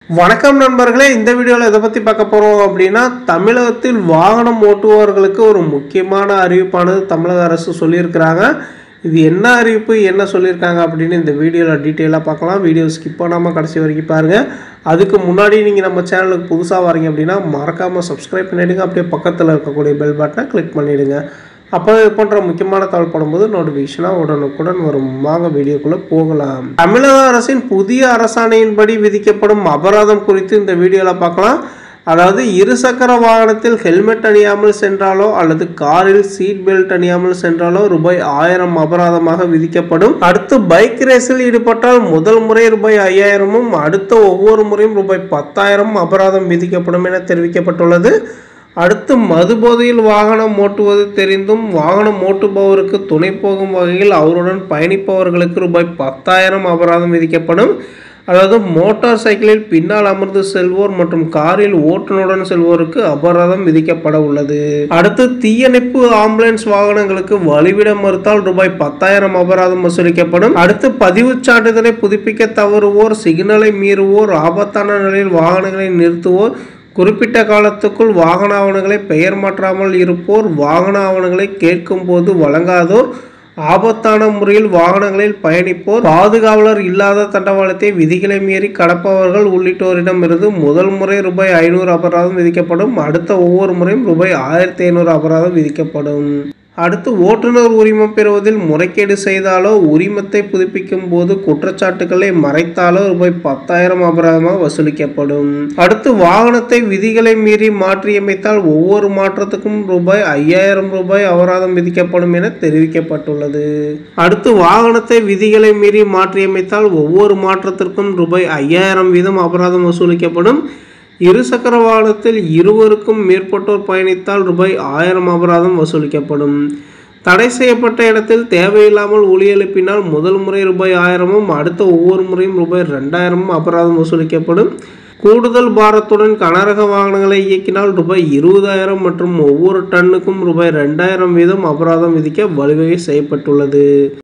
வணக்கம் நண்பர்களே இந்த வீடியோவில் எதை பற்றி பார்க்க போகிறோம் அப்படின்னா தமிழகத்தில் வாகனம் ஓட்டுபவர்களுக்கு ஒரு முக்கியமான அறிவிப்பானது தமிழக அரசு சொல்லியிருக்கிறாங்க இது என்ன அறிவிப்பு என்ன சொல்லியிருக்காங்க அப்படின்னு இந்த வீடியோவில் டீட்டெயிலாக பார்க்கலாம் வீடியோ ஸ்கிப் பண்ணாமல் கடைசி வரைக்கும் பாருங்கள் அதுக்கு முன்னாடி நீங்கள் நம்ம சேனலுக்கு புதுசாக வரீங்க அப்படின்னா மறக்காமல் சப்ஸ்கிரைப் பண்ணிவிடுங்க அப்படியே பக்கத்தில் இருக்கக்கூடிய பெல் பட்டனை கிளிக் பண்ணிவிடுங்க அப்போ இது போன்ற முக்கியமான தகவல் படும்போது நோட்டிஃபிகேஷனாக உடனுக்குடன் வரும் வாங்க வீடியோக்குள்ளே போகலாம் தமிழக அரசின் புதிய அரசாணையின்படி விதிக்கப்படும் அபராதம் குறித்து இந்த வீடியோவில் பார்க்கலாம் அதாவது இருசக்கர வாகனத்தில் ஹெல்மெட் அணியாமல் சென்றாலோ அல்லது காரில் சீட் பெல்ட் அணியாமல் சென்றாலோ ரூபாய் ஆயிரம் அபராதமாக விதிக்கப்படும் அடுத்து பைக் ரேஸில் ஈடுபட்டால் முதல் முறை ரூபாய் ஐயாயிரமும் அடுத்த ஒவ்வொரு முறையும் ரூபாய் பத்தாயிரம் அபராதம் விதிக்கப்படும் என தெரிவிக்கப்பட்டுள்ளது அடுத்து மதுபோதையில் வாகனம் ஓட்டுவது தெரிந்தும் வாகனம் ஓட்டுபவருக்கு துணை போகும் வகையில் அவருடன் பயணிப்பவர்களுக்கு ரூபாய் பத்தாயிரம் அபராதம் விதிக்கப்படும் அதாவது மோட்டார் சைக்கிளில் பின்னால் அமர்ந்து செல்வோர் மற்றும் காரில் ஓட்டுநருடன் செல்வோருக்கு அபராதம் விதிக்கப்பட உள்ளது அடுத்து தீயணைப்பு ஆம்புலன்ஸ் வாகனங்களுக்கு வழிவிட மறுத்தால் ரூபாய் பத்தாயிரம் அபராதம் வசூலிக்கப்படும் அடுத்து பதிவுச் சான்றிதழை புதுப்பிக்க தவறுவோர் சிக்னலை மீறுவோர் ஆபத்தான நிலையில் வாகனங்களை நிறுத்துவோர் குறிப்பிட்ட காலத்துக்குள் வாகன ஆவணங்களை பெயர் மாற்றாமல் இருப்போர் வாகன ஆவணங்களை கேட்கும் போது வழங்காதோர் ஆபத்தான முறையில் வாகனங்களில் பயணிப்போர் பாதுகாவலர் இல்லாத தண்டவாளத்தை விதிகளை மீறி கடப்பவர்கள் உள்ளிட்டோரிடமிருந்து முதல் முறை ரூபாய் ஐநூறு அபராதம் விதிக்கப்படும் அடுத்த ஒவ்வொரு முறையும் ரூபாய் ஆயிரத்தி ஐநூறு அபராதம் விதிக்கப்படும் அடுத்து ஓட்டுநர் உரிமம் பெறுவதில் முறைகேடு செய்தாலோ உரிமத்தை புதுப்பிக்கும் போது குற்றச்சாட்டுகளை மறைத்தாலோ ரூபாய் பத்தாயிரம் அபராதமாக வசூலிக்கப்படும் அடுத்து வாகனத்தை விதிகளை மீறி மாற்றியமைத்தால் ஒவ்வொரு மாற்றத்துக்கும் ரூபாய் ஐயாயிரம் ரூபாய் அபராதம் விதிக்கப்படும் என தெரிவிக்கப்பட்டுள்ளது அடுத்து வாகனத்தை விதிகளை மீறி மாற்றியமைத்தால் ஒவ்வொரு மாற்றத்திற்கும் ரூபாய் ஐயாயிரம் வீதம் அபராதம் வசூலிக்கப்படும் இருசக்கர வாகனத்தில் இருவருக்கும் மேற்பட்டோர் பயணித்தால் ரூபாய் ஆயிரம் அபராதம் வசூலிக்கப்படும் தடை செய்யப்பட்ட இடத்தில் தேவையில்லாமல் ஒலி எழுப்பினால் முதல் முறை ரூபாய் ஆயிரமும் அடுத்த ஒவ்வொரு முறையும் ரூபாய் ரெண்டாயிரமும் அபராதம் வசூலிக்கப்படும் கூடுதல் பாரத்துடன் கனரக வாகனங்களை இயக்கினால் ரூபாய் இருபதாயிரம் மற்றும் ஒவ்வொரு டன்னுக்கும் ரூபாய் ரெண்டாயிரம் வீதம் அபராதம் விதிக்க வழிவகை செய்யப்பட்டுள்ளது